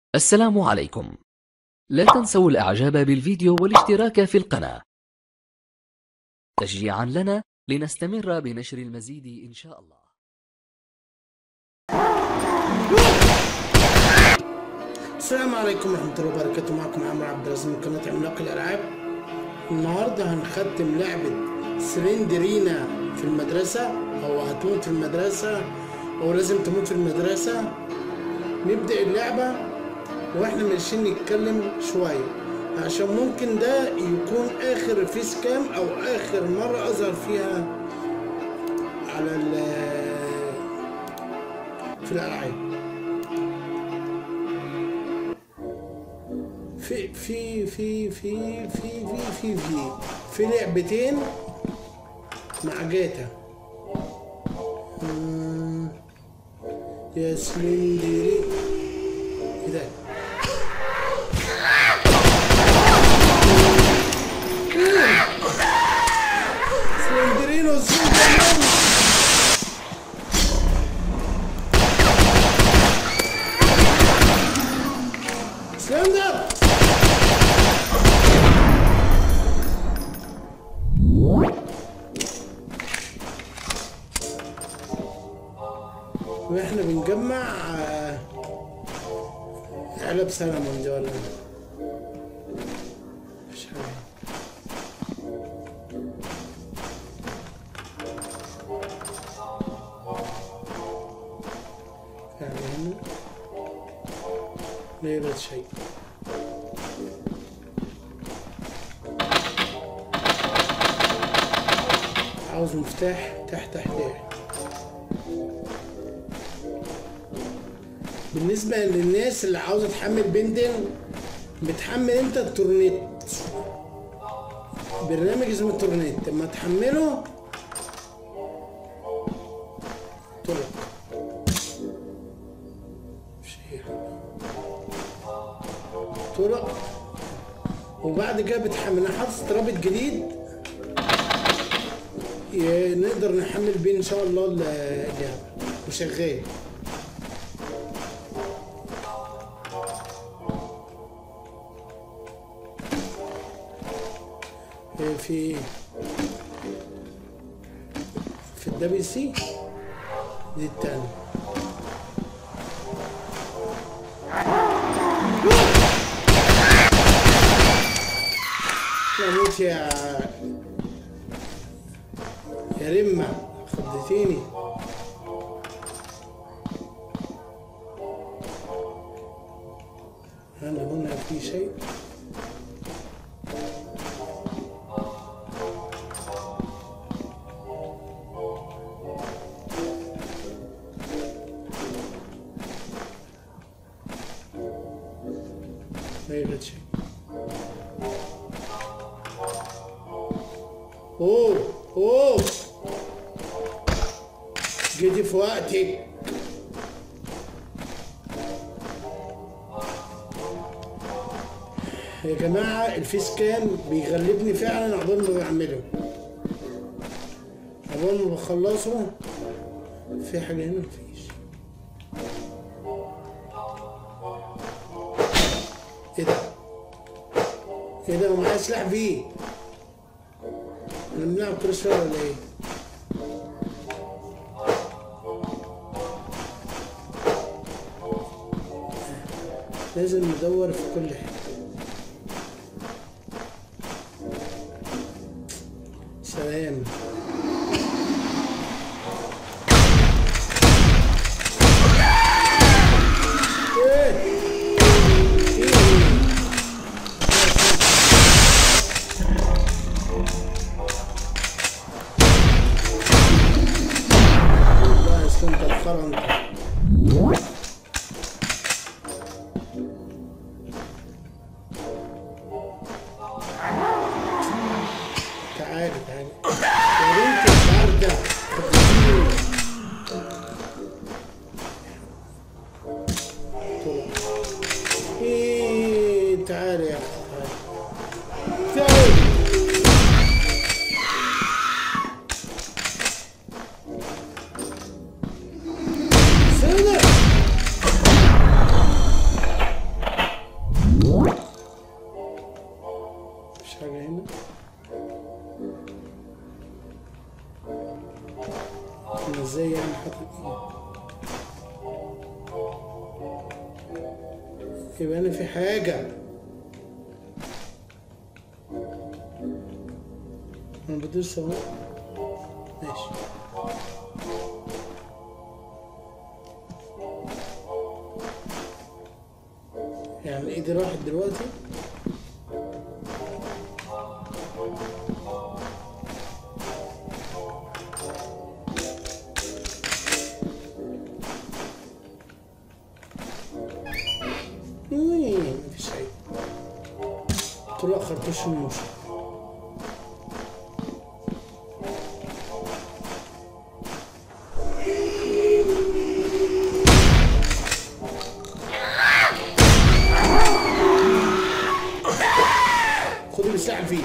السلام عليكم لا تنسوا الاعجاب بالفيديو والاشتراك في القناة تشجيعا لنا لنستمر بنشر المزيد ان شاء الله السلام عليكم ورحمة الله وبركاته معكم عمرو عبد العزيز من قناة عملاق الألعاب النهاردة هنختم لعبة سلندرينا في المدرسة أو هتموت في المدرسة أو لازم تموت في المدرسة نبدأ اللعبة وإحنا ماشيين نتكلم شوية عشان ممكن ده يكون آخر فيس كام أو آخر مرة أظهر فيها على ال في الألعاب في في في في في في في في في لعبتين مع جاتا مم، يا سلندري ايه ده سلندرينو سلندرينو سلندر واحنا بنجمع آه، علب سلمون دي ولا مش حاجة يعني هنا ليلة شيء عاوز مفتاح تحت احتاج بالنسبة للناس اللي عاوزة تحمل بندن بتحمل انت التورنيت برنامج اسمه التورنيت لما تحمله طلق مش هي طلق وبعد كده بتحمل انا حاطط رابط جديد ي- نقدر نحمل بيه ان شاء الله ال- اللعبة وشغال في في الدبليو سي دي التانية لا موت يا يا رمة خضتيني هل هنا في شيء؟ لا يوجد شيء اوه اوه جيتي في وقتك يا جماعة الفيس كام بيغلبني فعلا عقبال ما بعمله عقبال ما بخلصه في حاجة هنا مفيش ايه ده؟ ايه ده ومعايا سلاح فيه؟ احنا بنلعب كل شوية ولا ايه؟ لازم ندور في كل حتة سلام ايه ايه والله اصل انت الخرا انت تعالي تعالي يا بنت البردة خدتيني. طلع. ايه تعالي يا اخي تعالي تعالي سنة يبقى انا في حاجة انا بدوس اهو ماشي يعني ايدي راحت دلوقتي مم، مفيش حاجة طلع خرطوش الموشن خد السلاح فيه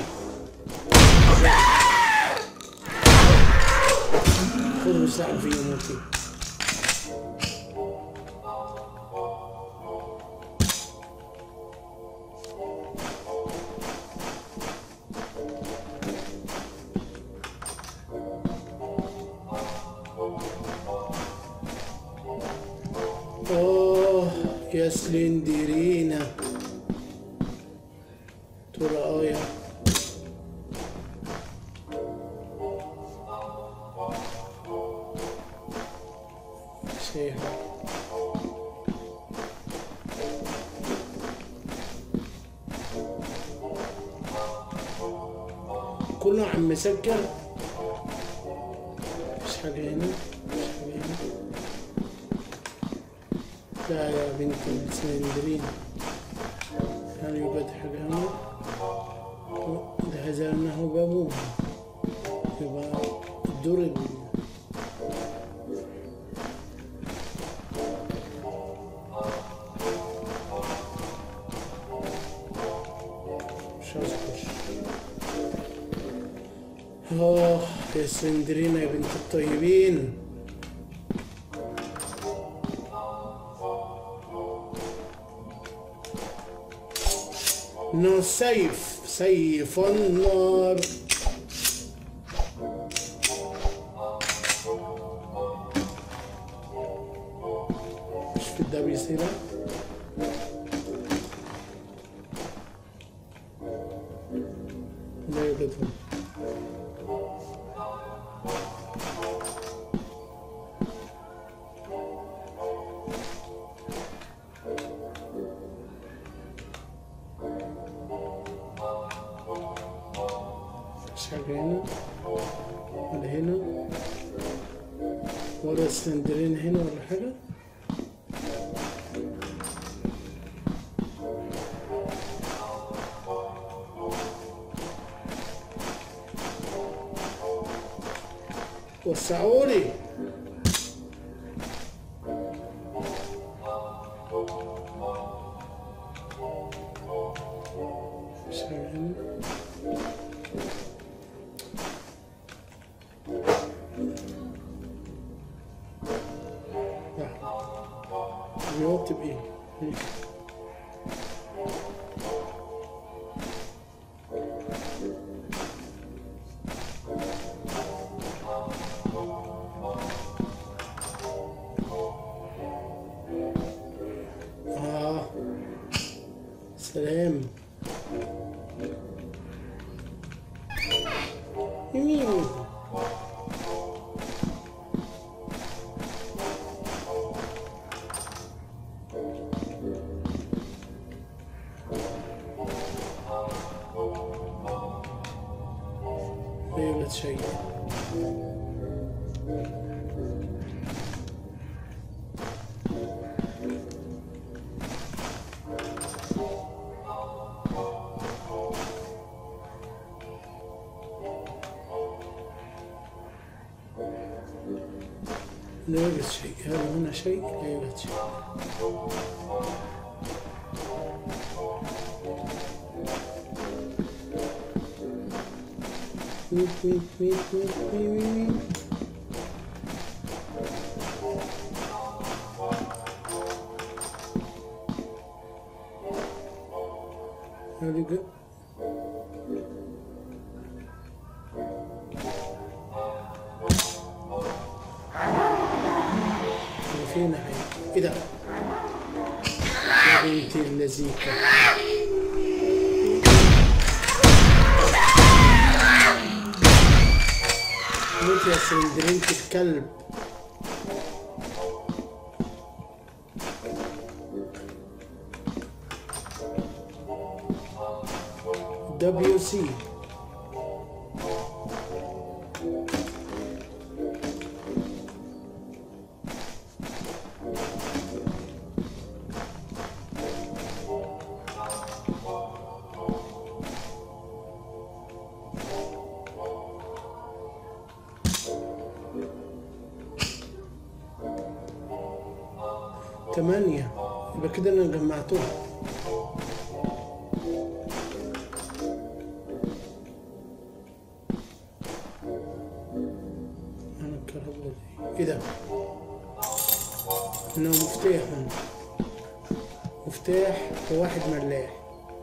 خد السلاح فيه يا موتي آه يا سلندرينا ترى آية شيء كله عم مسكر مفيش حاجة هنا مفيش حاجة هنا لا يا بنت السلندرين هل يوجد حاجة هنا؟ ده هذا أنه بابوه يبقى الدور ال- مش عاوز أخش آه يا سندرينا يا بنت الطيبين نو سيف سيف النار مش في الدبي سيرة لا يوجد هنا مش حاجة هنا ولا هنا ولا سلندرين هنا ولا حاجة وسعولي مش حاجة هنا بيوطي بإيه؟ هيك. آه سلام يمين لا يوجد شيء لا يوجد شيء هذا هنا شيء لا يوجد شيء ميت ميت ميت ميت ميت ميت هذه good. فينا حاجة ايه ده؟ بنت اللذيذة موت يا سلندرينة الكلب دبليو سي تمانية يبقى كده انا جمعتهم انا الكهرباء دي ايه ده؟ انه مفتاح هنا. مفتاح وواحد ملاح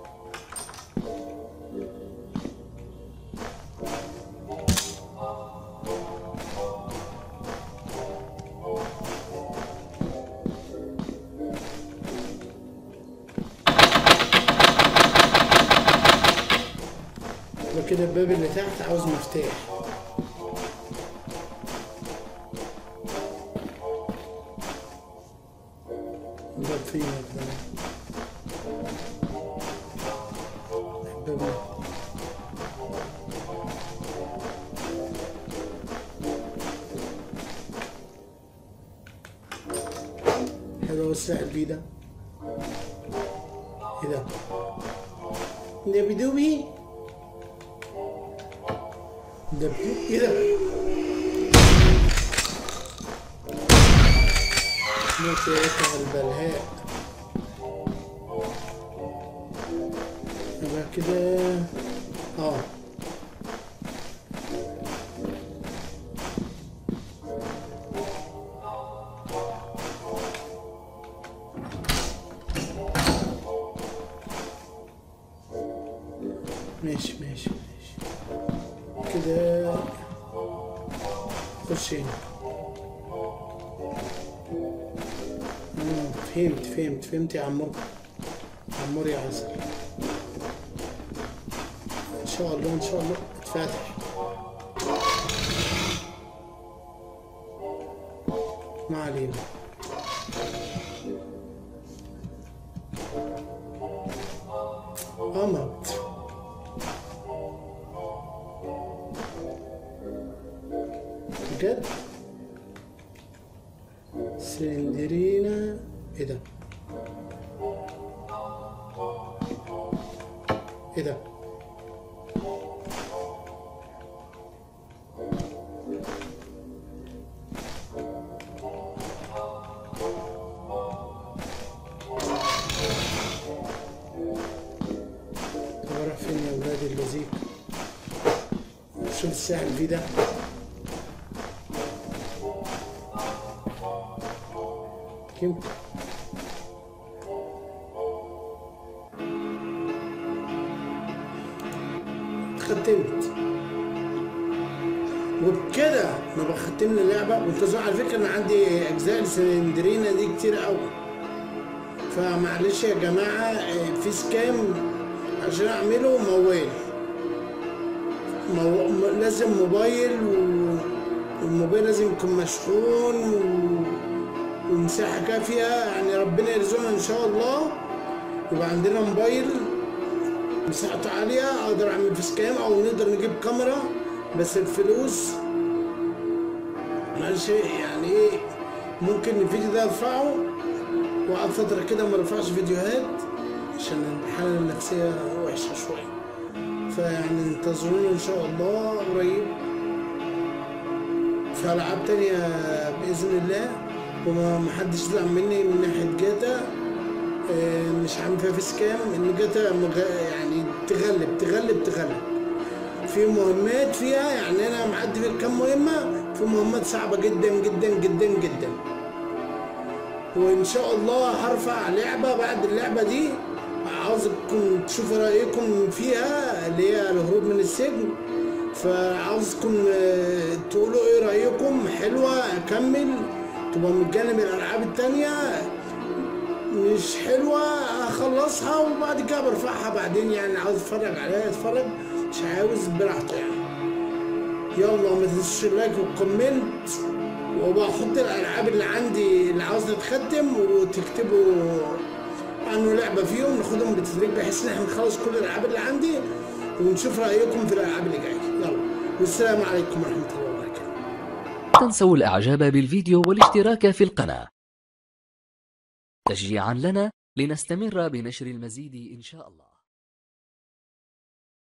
يبقى كده الباب اللي تحت عاوز مفتاح الباب فين يا ابني؟ الباب ده. حلو الساعة البي ده ايه ده؟ ده بدوبي ده بدو- ايه ده؟ موت يا اخي البلهاء يبقى كده اه ماشي ماشي ماشي كده خش هنا مم، فهمت فهمت فهمت يا عمور عمور يا عسل ان شاء الله ان شاء الله اتفاتح ما علينا قمر بجد سلندرينا ايه ده ايه ده طب اروح فين يا ولاد اللذيذ شوف الساحل فيه ده يمكن ختمت وبكده نبقى ختمنا اللعبه وانتظروا على فكره انا عندي اجزاء السلندرينا دي كتير قوي فمعلش يا جماعه آه، في سكام عشان اعمله موال مو... م- لازم موبايل و... والموبايل لازم يكون مشحون و... ومساحة كافية يعني ربنا يرزقنا إن شاء الله يبقى عندنا موبايل مساحته عالية أقدر أعمل فيه سكام أو نقدر نجيب كاميرا بس الفلوس معلش يعني إيه ممكن الفيديو ده أرفعه وأقعد فترة كده ما رفعش فيديوهات عشان الحالة النفسية وحشة شوية فيعني انتظرونا إن شاء الله قريب في ألعاب تانية بإذن الله وما محدش يزعل مني من ناحية جاتا آه، مش عامل فيها فيس كام إن جاتا مغ... يعني تغلب تغلب تغلب في مهمات فيها يعني أنا معدي في كام مهمة في مهمات صعبة جدا جدا جدا جدا وإن شاء الله هرفع لعبة بعد اللعبة دي عاوزكم تشوفوا رأيكم فيها اللي هي الهروب من السجن فعاوزكم آه، تقولوا ايه رأيكم حلوة اكمل تبقى من جانب الالعاب التانية مش حلوة اخلصها وبعد كده برفعها بعدين يعني عاوز اتفرج عليها اتفرج مش عاوز براحته يعني يلا ما تنسوش اللايك والكومنت وبحط الالعاب اللي عندي اللي عاوز تتختم وتكتبوا عنه لعبه فيهم ناخدهم بالتدريج بحيث ان احنا نخلص كل الالعاب اللي عندي ونشوف رايكم في الالعاب اللي جايه يلا والسلام عليكم ورحمه الله وبركاته لا تنسوا الاعجاب بالفيديو والاشتراك في القناة تشجيعا لنا لنستمر بنشر المزيد ان شاء الله